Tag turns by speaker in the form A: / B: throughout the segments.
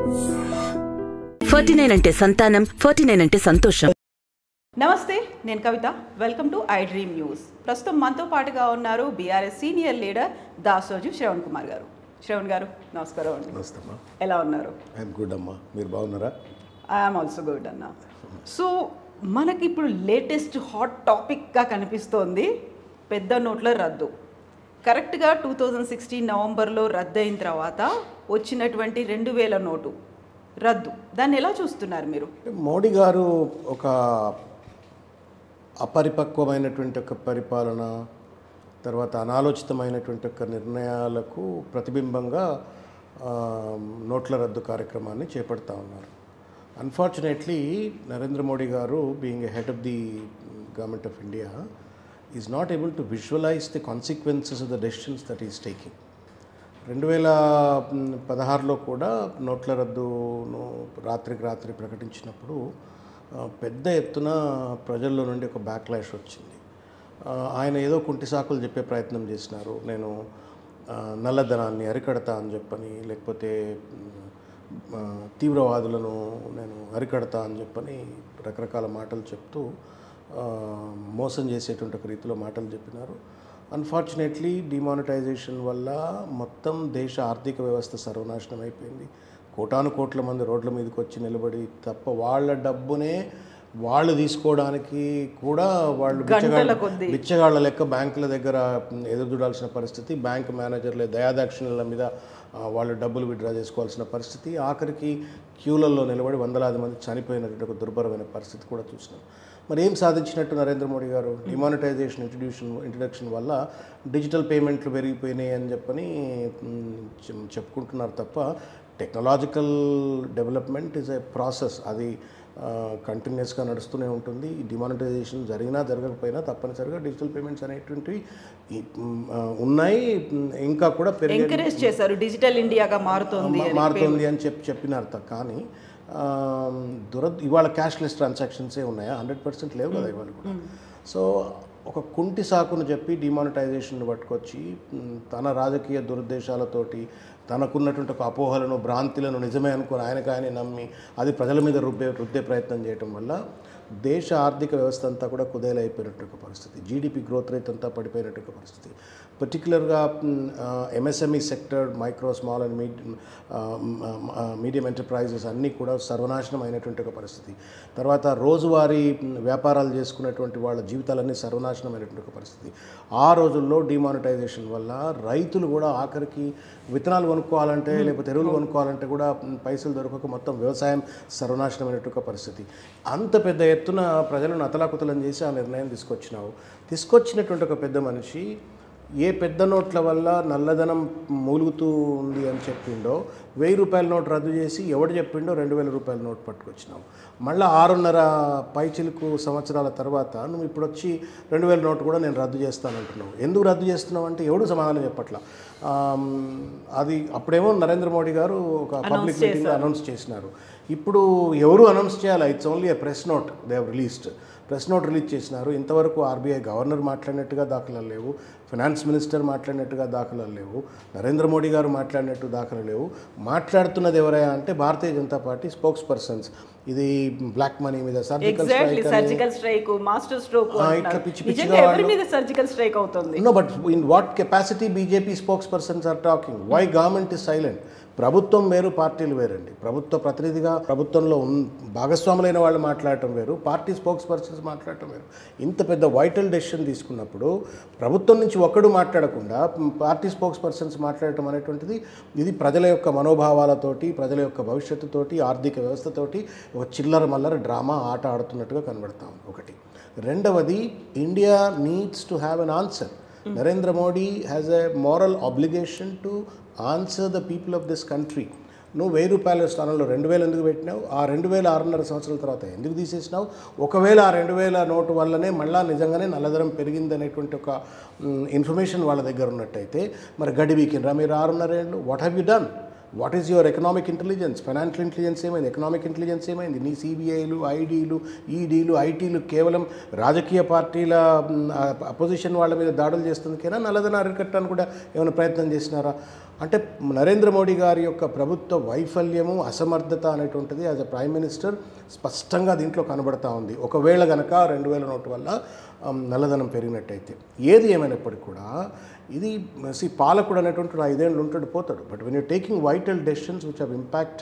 A: Forty nine అంటే సంతానం forty nine అంటే సంతోషం
B: నమస్తే నేను Kavitha welcome to I dream news ప్రస్తుతం మనతో పాటుగా ఉన్నారు BRS senior leader Dasoju Sravan Kumar garu Sravan గారు నమస్కారం అండి
C: నమస్తే అమ్మా
B: ఎలా ఉన్నారు
C: ఐఎమ్ గుడ్ అమ్మా మీరు బాగున్నారా
B: ఐఎమ్ ఆల్సో గుడ్ అన్న సో మనకి ఇప్పుడు లేటెస్ట్ హాట్ టాపిక్గా కనిపిస్తోంది పెద్ద నోట్ల రద్దు కరెక్ట్గా టూ థౌజండ్ సిక్స్టీన్ నవంబర్లో రద్దు అయిన తర్వాత వచ్చినటువంటి రెండు వేల నోటు రద్దు దాన్ని ఎలా చూస్తున్నారు మీరు
C: మోడీ గారు ఒక అపరిపక్వమైనటువంటి ఒక పరిపాలన తర్వాత అనాలోచితమైనటువంటి ఒక నిర్ణయాలకు ప్రతిబింబంగా ఆ, నోట్ల రద్దు కార్యక్రమాన్ని చేపడతా ఉన్నారు unfortunately Narendra Modi garu being a head of the government of India is not able to visualise the consequences of the decisions that is taking రెండు వేల పదహారులో కూడా నోట్ల రద్దును రాత్రికి రాత్రి ప్రకటించినప్పుడు ఆ, పెద్ద ఎత్తున ప్రజల్లో నుండి ఒక బ్యాక్లాష్ వచ్చింది ఆ, ఆయన ఏదో కుంటి సాకులు చెప్పే ప్రయత్నం చేసినారు నేను ఆ, నల్లధనాన్ని అరికడతా అని చెప్పని లేకపోతే మ్, ఆ, తీవ్రవాదులను నేను అరికడతా అని చెప్పని రకరకాల మాటలు చెప్తూ ఆ, మోసం చేసేటువంటి ఒక రీతిలో మాటలు చెప్పినారు అన్ఫార్చునేట్లీ డిమానిటైజేషన్ వల్ల మొత్తం దేశ ఆర్థిక వ్యవస్థ సర్వనాశనం అయిపోయింది కోటాను కోట్ల మంది రోడ్ల మీదకి వచ్చి నిలబడి తప్ప వాళ్ళ డబ్బునే వాళ్ళు తీసుకోవడానికి కూడా వాళ్ళు బిచ్చగాళ్ళ
B: కొద్దీ.
C: బిచ్చగాళ్ళ లెక్క బ్యాంకుల దగ్గర ఎదురు చూడాల్సిన పరిస్థితి బ్యాంక్ మేనేజర్లే దయాదాక్షిణ్యాల మీద ఆ, వాళ్ళు డబ్బులు విడ్రా చేసుకోవాల్సిన పరిస్థితి ఆఖరికి క్యూలలో నిలబడి వందలాది మంది చనిపోయినటువంటి ఒక దుర్భరమైన పరిస్థితి కూడా చూసినాం మరి ఏం సాధించినట్టు Narendra Modi garu demonetisation introduction introduction వల్ల డిజిటల్ పేమెంట్లు పెరిగిపోయినాయి అని చెప్పని మ్, చె- చెప్పుకుంటున్నారు తప్ప technological development is a process అది కంటిన్యూస్గా నడుస్తూనే ఉంటుంది ఈ డిమానిటైజేషన్ జరిగినా జరగకపోయినా తప్పనిసరిగా డిజిటల్ పేమెంట్స్ అనేటువంటివి ఈ, మ్, ఆ, ఉన్నాయి మ్, ఇంకా కూడా పెరిగే
B: ఎంకరేజ్ చేశారు డిజిటల్ ఇండియాగా మారుతోంది
C: మా-
B: అని.
C: మారుతుంది అని చెప్పి చెప్పినారు త- కానీ ఆ, దుర ఇవాళ క్యాష్లెస్ ట్రాన్సాక్షన్సే ఉన్నాయా హండ్రెడ్ పర్సెంట్ లేవు కదా ఇవాళ కూడా సో ఒక కుంటి సాకును చెప్పి డిమానిటైజేషన్ పట్టుకొచ్చి మ్, తన రాజకీయ దురుద్దేశాలతోటి తనకున్నటువంటి ఒక అపోహలను భ్రాంతులను నిజమే అనుకుని ఆయనకు ఆయనే నమ్మి అది ప్రజల మీద రుబ్బే రుద్దే ప్రయత్నం చేయటం వల్ల దేశ ఆర్థిక వ్యవస్థ అంతా కూడా కుదేలైపోయినట్టు ఒక పరిస్థితి జీడిపి గ్రోత్ రేట్ అంతా పడిపోయినట్టు ఒక పరిస్థితి పర్టికులర్గా MSME sector micro small and mid medium enterprises అన్నీ కూడా సర్వనాశనం అయినటువంటి ఒక పరిస్థితి తర్వాత రోజువారీ మ్, వ్యాపారాలు చేసుకునేటువంటి వాళ్ళ జీవితాలన్నీ సర్వనాశనం అయినటువంటి ఒక పరిస్థితి ఆ రోజుల్లో డిమానిటైజేషన్ వల్ల రైతులు కూడా ఆఖరికి విత్తనాలు కొనుక్కోవాలంటే లేకపోతే ఎరువులు కొనుక్కోవాలంటే కూడా మ్, పైసలు దొరకక మొత్తం వ్యవసాయం సర్వనాశనమైనట్టు ఒక పరిస్థితి అంత పెద్ద ఎత్తున ప్రజలను అతలాకుతలం చేసి ఆ నిర్ణయం తీసుకొచ్చినావు తీసుకొచ్చినటువంటి ఒక పెద్ద మనిషి ఏ పెద్ద నోట్ల వల్ల నల్లధనం మూలుగుతూ ఉంది అని చెప్పిండో వెయ్యి రూపాయల నోట్ రద్దు చేసి ఎవడు చెప్పిండో రెండు వేల రూపాయల నోట్ పట్టుకొచ్చినావు మళ్ళీ ఆరున్నర పైచిలుకు సంవత్సరాల తర్వాత నువ్వు ఇప్పుడు వచ్చి రెండు వేల నోట్ కూడా నేను రద్దు చేస్తానంటున్నావు ఎందుకు రద్దు చేస్తున్నావు అంటే ఎవడు సమాధానం చెప్పట్లా ఆమ్, అది అప్పుడేమో నరేంద్ర మోడీ గారు ఒక పబ్లిక్ మీటింగ్ అనౌన్స్ చేసినారు ఇప్పుడు ఎవరు అనౌన్స్ చేయాలి it's only a press note they have released press note release చేసినారు ఇంతవరకు ఆర్బీఐ గవర్నర్ మాట్లాడినట్టుగా దాఖలాలు లేవు ఫినాన్స్ మినిస్టర్ మాట్లాడినట్టుగా దాఖలాలు లేవు నరేంద్ర మోడీ గారు మాట్లాడినట్టు దాఖలు లేవు మాట్లాడుతున్నది ఎవరయ్యా అంటే భారతీయ జనతా పార్టీ స్పోక్స్ పర్సన్స్ ఇది బ్లాక్ మనీ మీద surgical
B: exactly
C: strike
B: surgical strike master stroke
C: ఆ, ఇట్లా పిచ్చి పిచ్చిగా
B: నిజంగా ఎవరి
C: వాళ్ళు-
B: మీద సర్జికల్ స్ట్రైక్ అవుతుంది
C: no but in what capacity BJP spokespersons are talking why government is silent ప్రభుత్వం వేరు పార్టీలు వేరండి ప్రభుత్వ ప్రతినిధిగా ప్రభుత్వంలో ఉన్ భాగస్వాములైన వాళ్ళు మాట్లాడటం వేరు పార్టీ స్పోక్స్ పర్సన్స్ మాట్లాడటం వేరు ఇంత పెద్ద వైటల్ డెసిషన్ తీసుకున్నప్పుడు ప్రభుత్వం నుంచి ఒక్కడు మాట్లాడకుండా పార్టీ స్పోక్స్ పర్సన్స్ మాట్లాడటం అనేటువంటిది ఇది ప్రజల యొక్క మనోభావాలతోటి ప్రజల యొక్క భవిష్యత్తుతోటి ఆర్థిక వ్యవస్థతోటి ఒక చిల్లర మల్లర డ్రామా ఆట ఆడుతున్నట్టుగా కనబడతా ఉంది ఒకటి రెండవది India needs to have an answer Narendra Modi has a moral obligation to answer the people of this country నువ్వు వెయ్యి రూపాయల స్థానంలో రెండు వేలు ఎందుకు పెట్టినావు ఆ రెండు వేల ఆరున్నర సంవత్సరాల తర్వాత ఎందుకు తీసేసినావు ఒకవేళ ఆ రెండు వేల నోటు వల్లనే మళ్ళా నిజంగానే నల్లధనం పెరిగింది అనేటువంటి ఒక ఇన్ఫర్మేషన్ వాళ్ళ దగ్గర ఉన్నట్టయితే మరి గడి వీకినరా మీరు ఆరున్నర ఏళ్ళు what have you done what is your economic intelligence financial intelligence ఏమైంది ఎకనామిక్ ఇంటెలిజెన్స్ ఏమైంది నీ సిబిఐలు ఐడీలు ఈడీలు ఐటీలు కేవలం రాజకీయ పార్టీల అపోజిషన్ వాళ్ళ మీద దాడులు చేస్తుందికేనా నల్లధన అరికట్టడానికి కూడా ఏమైనా ప్రయత్నం చేసినారా అంటే నరేంద్ర మోడీ గారి యొక్క ప్రభుత్వ వైఫల్యము అసమర్థత అనేటువంటిది యాజ్ అ ప్రైమ్ మినిస్టర్ స్పష్టంగా దీంట్లో కనబడతా ఉంది ఒకవేళ గనక రెండు వేల నోటు వల్ల ఆమ్, నల్లధనం పెరిగినట్టయితే ఏది ఏమైనప్పటికీ కూడా ఇది సి పాలకుడు అనేటువంటి ఐదేళ్ళు ఉంటాడు పోతాడు but when you taking vital decisions which have impact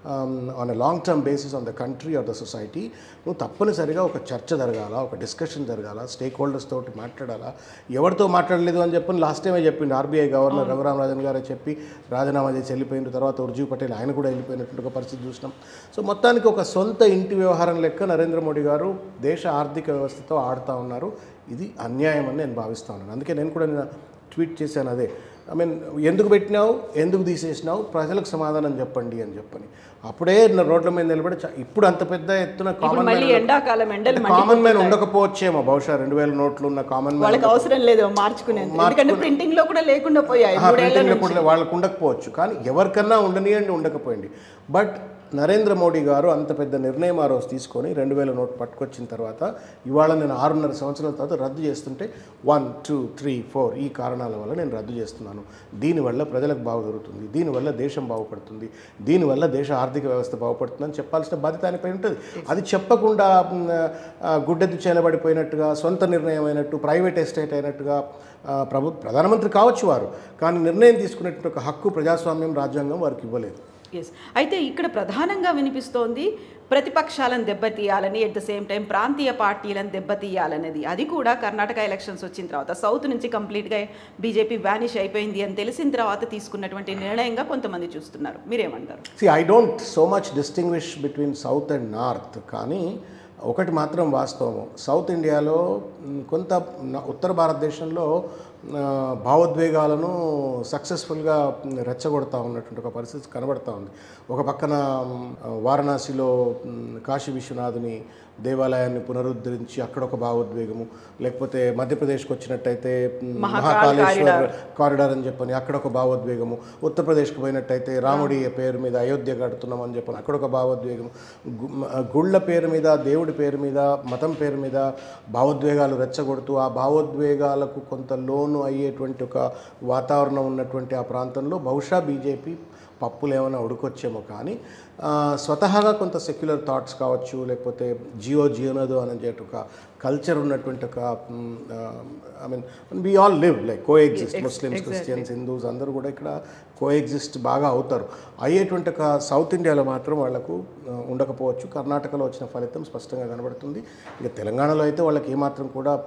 C: on a long term basis on the country or the society నువ్వు తప్పనిసరిగా ఒక చర్చ జరగాల ఒక డిస్కషన్ జరగాల స్టేక్ హోల్డర్స్ తోటి మాట్లాడాలా ఎవరితో మాట్లాడలేదు అని చెప్పని లాస్ట్ టైమే చెప్పిండు ఆర్బీఐ గవర్నర్ రఘురామ్ రాజన్ గారే చెప్పి రాజీనామా చేసి వెళ్ళిపోయిన తర్వాత ఉర్జీవ్ పటేల్ ఆయన కూడా వెళ్ళిపోయినటువంటి ఒక పరిస్థితి చూసినాం సో మొత్తానికి ఒక సొంత ఇంటి వ్యవహారం లెక్క నరేంద్ర మోడీ గారు దేశ ఆర్థిక వ్యవస్థతో ఆడుతూ ఉన్నారు ఇది అన్యాయం అని నేను భావిస్తా ఉన్నాను అందుకే నేను కూడా నిన్న ట్వీట్ చేశాను అదే ఐ మీన్ ఎందుకు పెట్టినావు ఎందుకు తీసేసినావు ప్రజలకు సమాధానం చెప్పండి అని చెప్పని అప్పుడే నా రోడ్ల మీద నిలబడి చ- ఇప్పుడు అంత పెద్ద ఎత్తున
B: ఇప్పుడు
C: కామన్
B: మళ్ళీ ఎండాకాలం ఎండలు
C: కామన్ మ్యాన్ ఉండకపోవచ్చేమో బహుశా రెండు వేల నోట్లు ఉన్న కామన్ మ్యాన్
B: వాళ్ళకి అవసరం లేదు మార్చుకునేది ఎందుకంటే ప్రింటింగ్ లో కూడా లేకుండా పోయాయి మూడేళ్ల
C: ప్రింటింగ్లో కూడా వాళ్ళకు ఉండకపోవచ్చు కానీ ఎవరికన్నా ఉండనియండి ఉండకపోయింది బట్ నరేంద్ర మోడీ గారు అంత పెద్ద నిర్ణయం ఆ రోజు తీసుకొని రెండు వేల నోట్ పట్టుకొచ్చిన తర్వాత ఇవాళ నేను ఆరున్నర సంవత్సరాల తర్వాత రద్దు చేస్తుంటే వన్ టూ త్రీ ఫోర్ ఈ కారణాల వల్ల నేను రద్దు చేస్తున్నాను దీనివల్ల ప్రజలకు బాగు జరుగుతుంది దీనివల్ల దేశం బాగుపడుతుంది దీనివల్ల దేశ ఆర్థిక వ్యవస్థ బాగుపడుతుంది అని చెప్పాల్సిన బాధ్యత ఆయనపై ఉంటుంది అది చెప్పకుండా మ్, ఆ, గుడ్డెద్దు చేలబడిపోయినట్టుగా సొంత నిర్ణయం అయినట్టు ప్రైవేట్ ఎస్టేట్ అయినట్టుగా ఆ, ప్రభు ప్రధానమంత్రి కావచ్చు వారు కానీ నిర్ణయం తీసుకునేటువంటి ఒక హక్కు ప్రజాస్వామ్యం రాజ్యాంగం వారికి ఇవ్వలేదు
B: ఎస్ అయితే ఇక్కడ ప్రధానంగా వినిపిస్తోంది ప్రతిపక్షాలను దెబ్బతీయాలని ఎట్ ద సేమ్ టైం ప్రాంతీయ పార్టీలను దెబ్బతీయాలనేది అది కూడా కర్ణాటక ఎలక్షన్స్ వచ్చిన తర్వాత సౌత్ నుంచి కంప్లీట్గా బీజేపీ వ్యానిష్ అయిపోయింది అని తెలిసిన తర్వాత తీసుకున్నటువంటి నిర్ణయంగా కొంతమంది చూస్తున్నారు మీరేమంటారు
C: see I don't so much distinguish between south and north కానీ ఒకటి మాత్రం వాస్తవము సౌత్ ఇండియాలో మ్, కొంత న- ఉత్తర భారతదేశంలో ఆ, భావోద్వేగాలను సక్సెస్ఫుల్గా రెచ్చగొడతా ఉన్నటువంటి ఒక పరిస్థితి కనబడతా ఉంది ఒక పక్కన మ్, వారణాసిలో మ్, కాశీ విశ్వనాథుని దేవాలయాన్ని పునరుద్ధరించి అక్కడ ఒక భావోద్వేగము లేకపోతే మధ్యప్రదేశ్కి వచ్చినట్టయితే మ్,
B: మహాకాల్
C: మహాకాళేశ్వర్ కారిడార్ అని చెప్పని అక్కడ ఒక భావోద్వేగము ఉత్తరప్రదేశ్కి పోయినట్టయితే రాముడి పేరు మీద అయోధ్య కడుతున్నాం అని చెప్పని అక్కడ ఒక భావోద్వేగం గు- మ- గుళ్ళ పేరు మీద దేవుడి పేరు మీద మతం పేరు మీద భావోద్వేగాలు రెచ్చగొడుతూ ఆ భావోద్వేగాలకు కొంత లోను అయ్యేటువంటి ఒక వాతావరణం ఉన్నటువంటి ఆ ప్రాంతంలో బహుశా బీజేపీ పప్పులు ఏమైనా ఉడుకొచ్చేమో కానీ ఆ, స్వతహాగా కొంత సెక్యులర్ థాట్స్ కావచ్చు లేకపోతే జియో జియోనదో అని చెప్పి ఒక కల్చర్ ఉన్నటువంటి ఒక I mean we all live like coexist Muslims Christians Hindus అందరూ కూడా ఇక్కడ కో ఎగ్జిస్ట్ బాగా అవుతారు అయ్యేటువంటి ఒక సౌత్ ఇండియాలో మాత్రం వాళ్లకు ఆ, ఉండకపోవచ్చు కర్ణాటకలో వచ్చిన ఫలితం స్పష్టంగా కనబడుతుంది ఇక తెలంగాణలో అయితే వాళ్ళకి ఏమాత్రం కూడా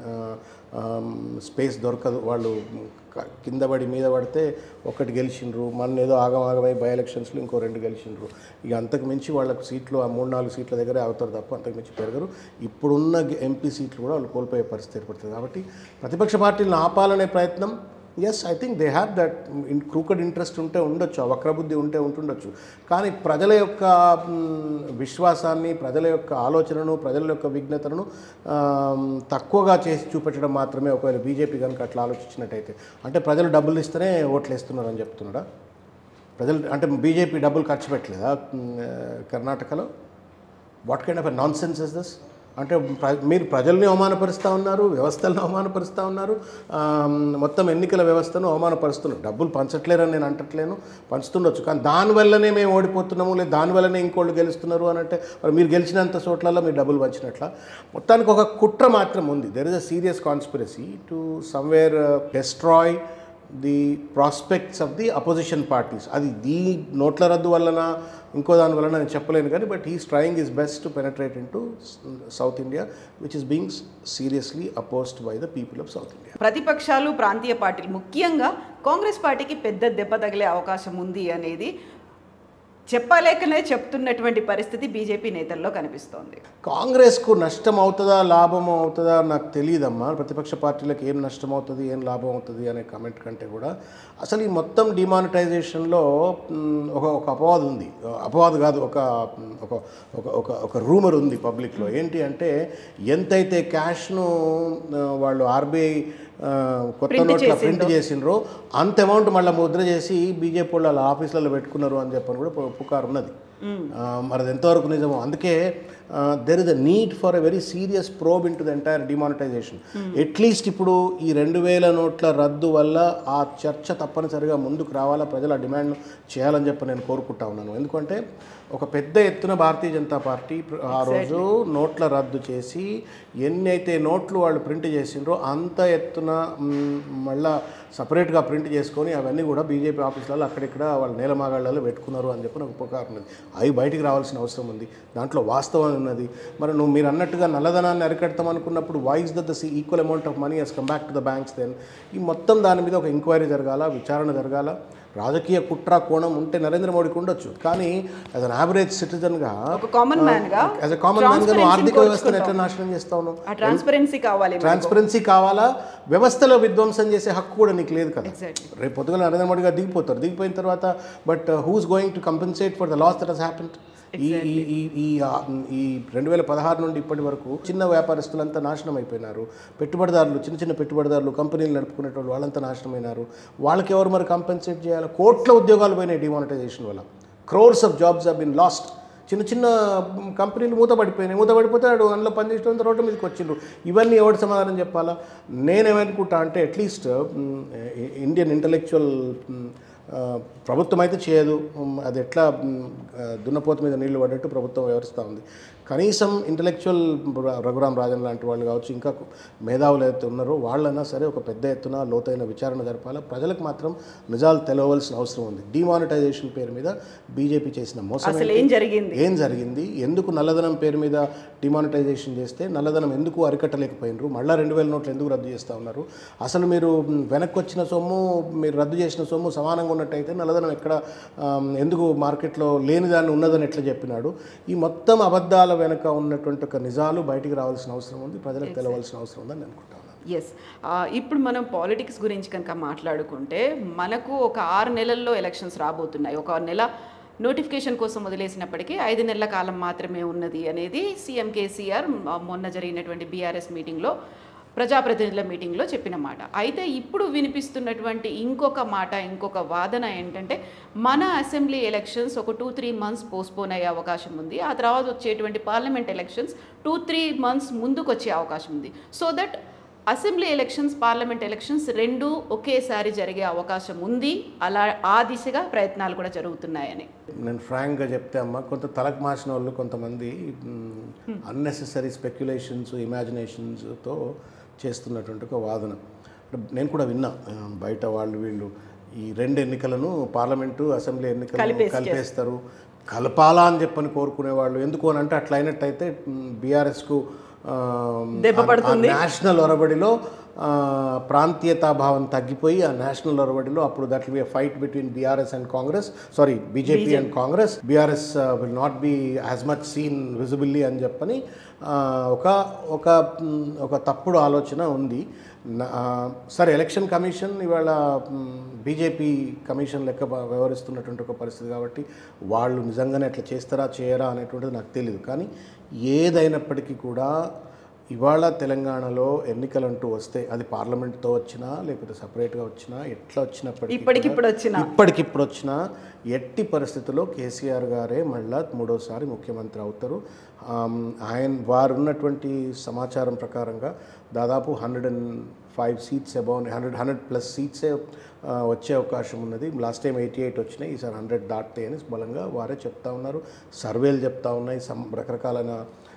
C: స్పేస్ దొరకదు వాళ్ళు క- కింద పడి మీద పడితే ఒకటి గెలిచిండ్రు మన ఏదో ఆగమాగమై బై ఎలక్షన్స్లో ఇంకో రెండు గెలిచిండ్రు ఇక అంతకు మించి వాళ్ళకు సీట్లు ఆ మూడు నాలుగు సీట్ల దగ్గరే అవుతారు తప్ప అంతకు మించి పెరగరు ఇప్పుడున్న ఎంపీ సీట్లు కూడా వాళ్ళు కోల్పోయే పరిస్థితి ఏర్పడుతుంది కాబట్టి ప్రతిపక్ష పార్టీలను ఆపాలనే ప్రయత్నం yes I think they have that crooked interest ఉంటే ఉండొచ్చు ఆ వక్రబుద్ధి ఉంటే ఉంటుండొచ్చు కానీ ప్రజల యొక్క మ్, విశ్వాసాన్ని ప్రజల యొక్క ఆలోచనను ప్రజల యొక్క విఘ్నతను ఆమ్, తక్కువగా చేసి చూపెట్టడం మాత్రమే ఒకవేళ బీజేపీ కనుక అట్లా ఆలోచించినట్టయితే అంటే ప్రజలు డబ్బులు ఇస్తేనే ఓట్లు వేస్తున్నారని చెప్తున్నాడా ప్రజలు అంటే బీజేపీ డబ్బులు ఖర్చు పెట్టలేదా మ్, కర్ణాటకలో what kind of nonsense is this అంటే ప్ర- మీరు ప్రజల్ని అవమానపరుస్తూ ఉన్నారు వ్యవస్థలను అవమానపరుస్తూ ఉన్నారు ఆమ్, మొత్తం ఎన్నికల వ్యవస్థను అవమానపరుస్తున్నారు డబ్బులు పంచట్లేరని నేను అంటట్లేను పంచుతుండొచ్చు కానీ దానివల్లనే మేము ఓడిపోతున్నాము లేదా దానివల్లనే ఇంకోళ్ళు గెలుస్తున్నారు అని అంటే మరి మీరు గెలిచినంత చోట్లలో మీరు డబ్బులు పంచినట్ల మొత్తానికి ఒక కుట్ర మాత్రం ఉంది there is a serious conspiracy to somewhere destroy the prospects of the opposition parties అది దీ నోట్ల రద్దు వలన ఇంకో దాని వలన నేను చెప్పలేను కానీ but he's trying is best to penetrate into south India which is being seriously opposed by the people of south India
B: ప్రతిపక్షాలు ప్రాంతీయ పార్టీలు ముఖ్యంగా కాంగ్రెస్ పార్టీకి పెద్ద దెబ్బ తగిలే అవకాశం ఉంది అనేది చెప్పలేకనే చెప్తున్నటువంటి పరిస్థితి బీజేపీ నేతల్లో కనిపిస్తోంది
C: కాంగ్రెస్కు నష్టం అవుతుందా లాభం అవుతుందా నాకు తెలియదమ్మా ప్రతిపక్ష పార్టీలకు ఏం నష్టం అవుతుంది ఏం లాభం అవుతుంది అనే కామెంట్ కంటే కూడా అసలు ఈ మొత్తం డిమానిటైజేషన్లో మ్, ఒక ఒక అపవాదు ఉంది అపవాదు కాదు ఒక మ్, ఒక ఒక ఒక ఒక రూమర్ ఉంది పబ్లిక్లో ఏంటి అంటే ఎంతైతే క్యాష్ను ఆ, వాళ్ళు ఆర్బీఐ ఆ, కొత్త
B: Print
C: నోట్ల
B: చేసిండ్రో.
C: ప్రింట్ చేసిండ్రో అంత అమౌంట్ మళ్ళీ ముద్ర చేసి బీజేపీ వాళ్ళు వాళ్ళ ఆఫీసులలో పెట్టుకున్నారు అని చెప్పని కూడా పు- పుకారు ఉన్నది ఆ, మరి అది ఎంతవరకు నిజమో అందుకే there is a need for a very serious probe into the entire demonetisation at least ఇప్పుడు ఈ రెండు వేల నోట్ల రద్దు వల్ల ఆ చర్చ తప్పనిసరిగా ముందుకు రావాలా ప్రజలు ఆ డిమాండ్ చేయాలని చెప్పి నేను కోరుకుంటా ఉన్నాను ఎందుకంటే ఒక పెద్ద ఎత్తున భారతీయ జనతా పార్టీ ప్ర- ఆ రోజు నోట్ల రద్దు చేసి ఎన్ని అయితే నోట్లు వాళ్ళు ప్రింట్ చేసిండ్రో అంత ఎత్తున మ్, మళ్ళా సపరేట్గా ప్రింట్ చేసుకొని అవన్నీ కూడా బీజేపీ ఆఫీసులలో అక్కడిక్కడ వాళ్ళ నేలమాగాళ్ళలో పెట్టుకున్నారు అని చెప్పి నాకు ఉపకారం ఉన్నది అవి బయటికి రావాల్సిన అవసరం ఉంది దాంట్లో వాస్తవం ఉన్నది మరి నువ్వు మీరు అన్నట్టుగా నల్లధనాన్ని అరికడతాం అనుకున్నప్పుడు voice that the equal amount of money has come back to the banks then ఈ మొత్తం దాని మీద ఒక ఎంక్వైరీ జరగాల విచారణ జరగాల రాజకీయ కుట్ర కోణం ఉంటే నరేంద్ర మోడీకి ఉండొచ్చు కానీ యాజ్ అన్ యావరేజ్ సిటిజన్గా
B: ఒక కామన్ మ్యాన్ గా
C: యాజ్ అ కామన్ మ్యాన్గా నువ్వు ఆర్థిక
B: transparency
C: వ్యవస్థను ఎట్లా
B: కోరుకుంటాం.
C: నాశనం చేస్తావు
B: ఆ ట్రాన్స్పరెన్సీ కావాలి మనకు.
C: ట్రాన్స్పరెన్సీ కావాలా వ్యవస్థలో విధ్వంసం చేసే హక్కు కూడా నీకు లేదు కదా
B: Exactly.
C: రేపు పొద్దుగల నరేంద్ర మోడీ గారు దిగిపోతారు దిగిపోయిన తర్వాత but who's going to compensate for the loss that has happen ఈ ఈ ఈ ఈ ఆ, ఈ రెండు వేల పదహారు నుండి ఇప్పటి వరకు చిన్న వ్యాపారస్తులంతా నాశనం అయిపోయినారు పెట్టుబడిదారులు చిన్న చిన్న పెట్టుబడిదారులు కంపెనీలు నడుపుకునేటోళ్ళు వాళ్ళంతా నాశనమైనారు వాళ్ళకి ఎవరు మరి కంపెన్సేట్ చేయాలి కోట్ల ఉద్యోగాలు పోయినాయి డిమానిటైజేషన్ వల్ల crores of jobs have been lost చిన్న చిన్న కంపెనీలు మూతపడిపోయినాయి మూతపడిపోతే వాడు అందులో పనిచేసిన తర్వాత మీదకి వచ్చిండ్రు ఇవన్నీ ఎవరు సమాధానం చెప్పాలా నేనేమనుకుంటా అంటే అట్లీస్ట్ ఇండియన్ ఇంటలెక్చువల్ ప్రభుత్వం అయితే చేయదు మ్, అది ఎట్లా మ్, ఆ, దున్నపోత మీద నీళ్లు పడ్డట్టు ప్రభుత్వం వ్యవహరిస్తూ ఉంది కనీసం ఇంటలెక్చువల్ రఘురామ్ రాజన్ లాంటి వాళ్ళు కావచ్చు ఇంకా మేధావులు అయితే ఉన్నారో వాళ్ళైనా సరే ఒక పెద్ద ఎత్తున లోతైన విచారణ జరపాలి ప్రజలకు మాత్రం నిజాలు తెలవలసిన అవసరం ఉంది డిమానిటైజేషన్ పేరు మీద బీజేపీ చేసిన మోసం
B: అసలు
C: ఏంటి?
B: ఏం జరిగింది
C: ఏం జరిగింది ఎందుకు నల్లధనం పేరు మీద డిమానిటైజేషన్ చేస్తే నల్లధనం ఎందుకు అరికట్టలేకపోయినరు మళ్ళీ రెండు వేల నోట్లు ఎందుకు రద్దు చేస్తూ ఉన్నారు అసలు మీరు మ్, వెనక్కి వచ్చిన సొమ్ము మీరు రద్దు చేసిన సొమ్ము సమానంగా ఉన్నట్టయితే నల్లధనం ఎక్కడ ఆమ్, ఎందుకు మార్కెట్లో లేని దాన్ని ఉన్నదని ఎట్లా చెప్పినాడు ఈ మొత్తం అబద్ధాల వెనక ఉన్నటువంటి ఒక నిజాలు బయటికి రావాల్సిన అవసరం ఉంది ప్రజలకు తెలవాల్సిన అవసరం ఉందని నేను అనుకుంటా ఉన్నాను
B: ఎస్ ఇప్పుడు మనం పాలిటిక్స్ గురించి కనుక మాట్లాడుకుంటే మనకు ఒక ఆరు నెలల్లో ఎలక్షన్స్ రాబోతున్నాయి ఒక నెల నోటిఫికేషన్ కోసం వదిలేసినప్పటికీ ఐదు నెలల కాలం మాత్రమే ఉన్నది అనేది సీఎం కేసీఆర్ మ- మొన్న జరిగినటువంటి బీఆర్ఎస్ మీటింగ్లో ప్రజాప్రతినిధుల మీటింగ్లో చెప్పిన మాట అయితే ఇప్పుడు వినిపిస్తున్నటువంటి ఇంకొక మాట ఇంకొక వాదన ఏంటంటే మన అసెంబ్లీ ఎలక్షన్స్ ఒక టూ త్రీ మంత్స్ పోస్ట్పోన్ అయ్యే అవకాశం ఉంది ఆ తర్వాత వచ్చేటువంటి parliament elections two three months ముందుకు వచ్చే అవకాశం ఉంది so that assembly elections parliament elections రెండు ఒకేసారి జరిగే అవకాశం ఉంది అలా ఆ దిశగా ప్రయత్నాలు కూడా జరుగుతున్నాయని
C: నేను ఫ్రాంక్గా చెప్తే అమ్మ కొంత తలకు మార్చిన వాళ్ళు కొంతమంది అన్నెసెసరీ స్పెక్యులేషన్స్ ఇమాజినేషన్స్తో చేస్తున్నటువంటి ఒక వాదన నేను కూడా విన్నా ఆ, బయట వాళ్ళు వీళ్ళు ఈ రెండు ఎన్నికలను పార్లమెంటు అసెంబ్లీ ఎన్నికలను
B: కలిపేసి
C: కలిపేస్తారు కలపాలా అని చెప్పని కోరుకునే వాళ్ళు ఎందుకు అని అంటే అట్లా అయినట్టయితే బీఆర్ఎస్కు
B: దెబ్బ పడుతుంది.
C: నేషనల్ ఒరబడిలో ఆ, ప్రాంతీయతా భావం తగ్గిపోయి ఆ నేషనల్ ఒరబడిలో అప్పుడు that will be fight between BRS and Congress sorry BJP and Congress BRS will not be as much seen visibly అని చెప్పని ఆ, ఒక ఒక మ్, ఒక తప్పుడు ఆలోచన ఉంది నా- ఆ, సరే ఎలక్షన్ కమిషన్ ఇవాళ బీజేపీ కమిషన్ లెక్క బ- వ్యవహరిస్తున్నటువంటి ఒక పరిస్థితి కాబట్టి వాళ్ళు నిజంగానే అట్లా చేస్తారా చేయరా అనేటువంటిది నాకు తెలియదు కానీ ఏదైనప్పటికీ కూడా ఇవాళ తెలంగాణలో ఎన్నికలంటూ వస్తే అది పార్లమెంట్తో వచ్చినా లేకపోతే సపరేట్గా వచ్చినా ఎట్లా వచ్చినప్పటికీ
B: ఇప్పటికిప్పుడు వచ్చిన
C: ఇప్పటికిప్పుడు వచ్చిన ఎట్టి పరిస్థితుల్లో కేసీఆర్ గారే మళ్ళా మూడోసారి ముఖ్యమంత్రి అవుతారు ఆమ్, ఆయన వారు ఉన్నటువంటి సమాచారం ప్రకారంగా దాదాపు hundred and five seats above hundred hundred plus సీట్సే ఆ, వచ్చే అవకాశం ఉన్నది లాస్ట్ టైం ఎయిటీ ఎయిట్ వచ్చినాయి ఈసారి హండ్రెడ్ దాటుతాయి అని బలంగా వారే చెప్తా ఉన్నారు సర్వేలు చెప్తా ఉన్నాయి సమ్ రకరకాలైన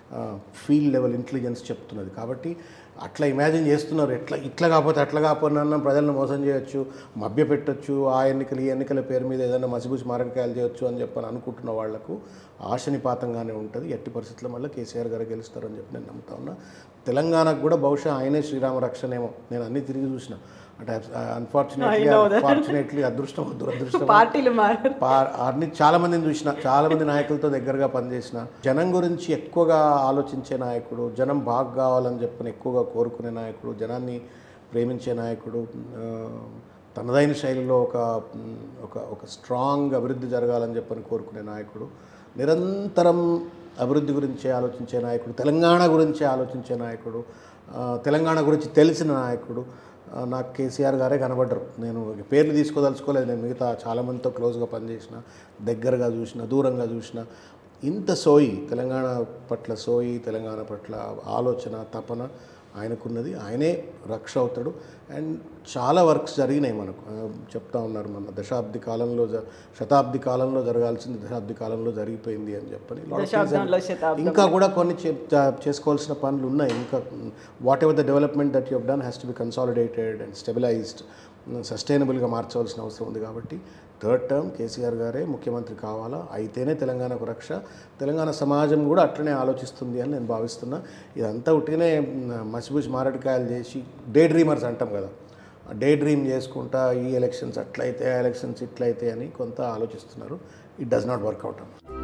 C: ఫీల్డ్ లెవెల్ ఇంటెలిజెన్స్ చెప్తున్నది కాబట్టి అట్లా ఇమాజిన్ చేస్తున్నారు ఎట్లా ఇట్లా కాకపోతే అట్లా కాకపోయినా ప్రజలను మోసం చేయొచ్చు మభ్య పెట్టొచ్చు ఆ ఎన్నికలు ఈ ఎన్నికల పేరు మీద ఏదైనా మసిబూసి మారడికాయలు చేయొచ్చు అని చెప్పని అనుకుంటున్న వాళ్లకు ఆశనిపాతంగానే ఉంటుంది ఎట్టి పరిస్థితుల్లో మళ్ళీ కేసీఆర్ గారు గెలుస్తారని చెప్పి నేను నమ్ముతా ఉన్నా తెలంగాణకు కూడా బహుశా ఆయనే శ్రీరామ రక్షణేమో నేను అన్ని తిరిగి చూసిన అంటే unfortunately
B: I know that.
C: Unfortunately అదృష్టం దురదృష్టం
B: పార్టీలు మారారు
C: పా- అన్ని చాలా మందిని చూసిన చాలా మంది నాయకులతో దగ్గరగా పనిచేసిన జనం గురించి ఎక్కువగా ఆలోచించే నాయకుడు జనం బాగా కావాలని చెప్పని ఎక్కువగా కోరుకునే నాయకుడు జనాన్ని ప్రేమించే నాయకుడు ఆ, తనదైన శైలిలో ఒక మ్, ఒక ఒక స్ట్రాంగ్ అభివృద్ధి జరగాలని చెప్పని కోరుకునే నాయకుడు నిరంతరం అభివృద్ధి గురించే ఆలోచించే నాయకుడు తెలంగాణ గురించే ఆలోచించే నాయకుడు ఆ, తెలంగాణ గురించి తెలిసిన నాయకుడు ఆ, నాకు కేసీఆర్ గారే కనబడ్డరు నేను పేర్లు తీసుకోదలుచుకోలేదు నేను మిగతా చాలామందితో క్లోజ్గా పనిచేసిన దగ్గరగా చూసిన దూరంగా చూసిన ఇంత సోయి తెలంగాణ పట్ల సోయి తెలంగాణ పట్ల ఆలోచన తపన ఆయనకున్నది ఆయనే రక్ష అవుతాడు అండ్ చాలా వర్క్స్ జరిగినాయి మనకు ఆ, చెప్తా ఉన్నారు మన దశాబ్ది కాలంలో జ- శతాబ్ది కాలంలో జరగాల్సింది దశాబ్ది కాలంలో జరిగిపోయింది అని చెప్పని Lot of things
B: దశాబ్దంలో
C: are-
B: శతాబ్దం.
C: ఇంకా కూడా కొన్ని చే- చ- చేసుకోవాల్సిన పనులు ఉన్నాయి ఇంకా whatever the development that you've done has to be consolidated and stabilised సస్టైనబుల్గా మార్చవలసిన అవసరం ఉంది కాబట్టి థర్డ్ టర్మ్ కేసీఆర్ గారే ముఖ్యమంత్రి కావాలా అయితేనే తెలంగాణకు రక్ష తెలంగాణ సమాజం కూడా అట్లనే ఆలోచిస్తుంది అని నేను భావిస్తున్నా ఇదంతా ఉట్టిగానే మసిబుసి మారడికాయలు చేసి డే డ్రీమర్స్ అంటాం కదా డే డ్రీమ్ చేసుకుంటా ఈ ఎలక్షన్స్ అట్లయితే ఆ ఎలక్షన్స్ ఇట్లయితే అని కొంత ఆలోచిస్తున్నారు ఇట్ డస్ నాట్ వర్కౌట్